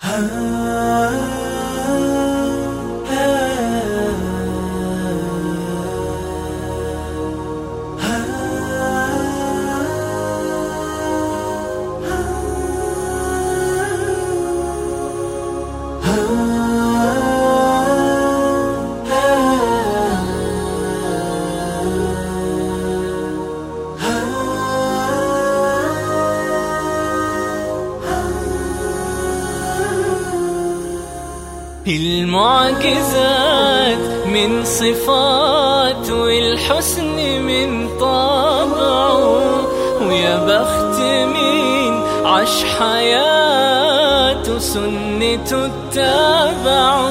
المعجزات من صفات والحسن من طبعه ويا بخت مين عاش حياته سنته اتبعه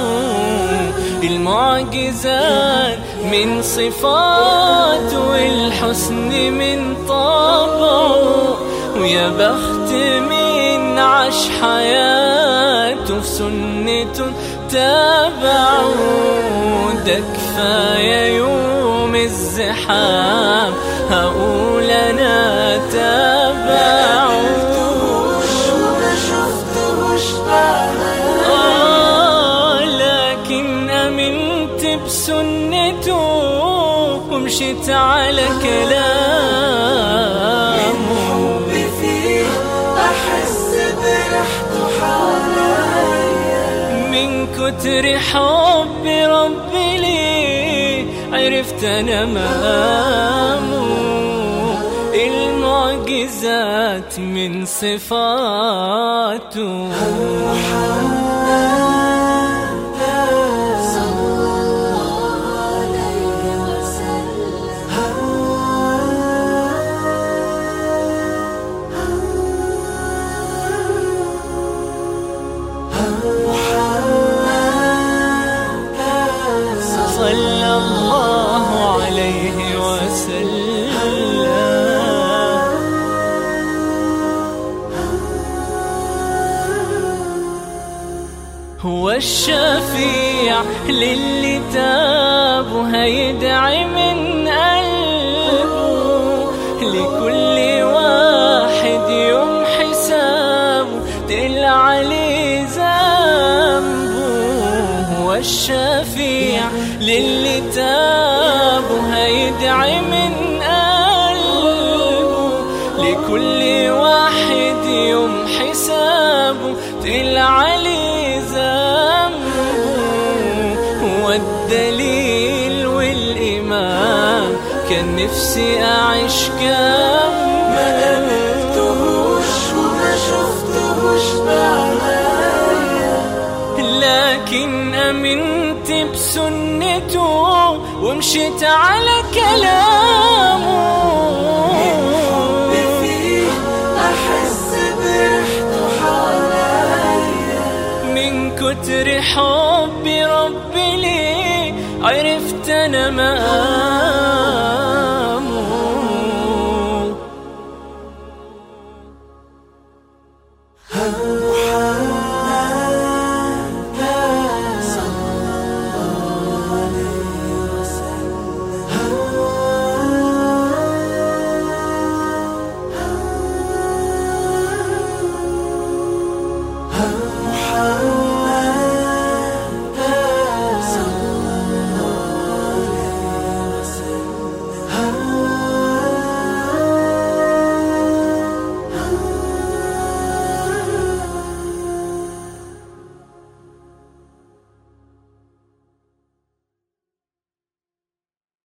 المعجزات من صفات والحسن من طبعه ويا بخت مين عاش حياته في سنته تابعوا ده كفاية يوم الزحام هقول أنا تابعوا آه لكن أمنت بسنته ومشيت على كلامه فيه أحس بريحته حواليا من كتر حب ربي لي عرفت انا مقامه المعجزات من صفاته صلى الله عليه وسلم صلى الله عليه وسلم هو الشفيع للي تاب وهيدعي من قلبه لكل واحد يوم حسابه تقل عليه ذنبه هو الشفيع للي تاب وهيدعي من قلبه لكل واحد يوم حسابه تقل عليه ذنبه هو الدليل والإمام كان نفسي أعيش ما قابلتهوش وما شفتهوش بعينيا لكن أمنت بسنته ومشيت على كلامه فيه أحس بريحته حواليا من كتر حب ربي لي عرفت أنا مقامه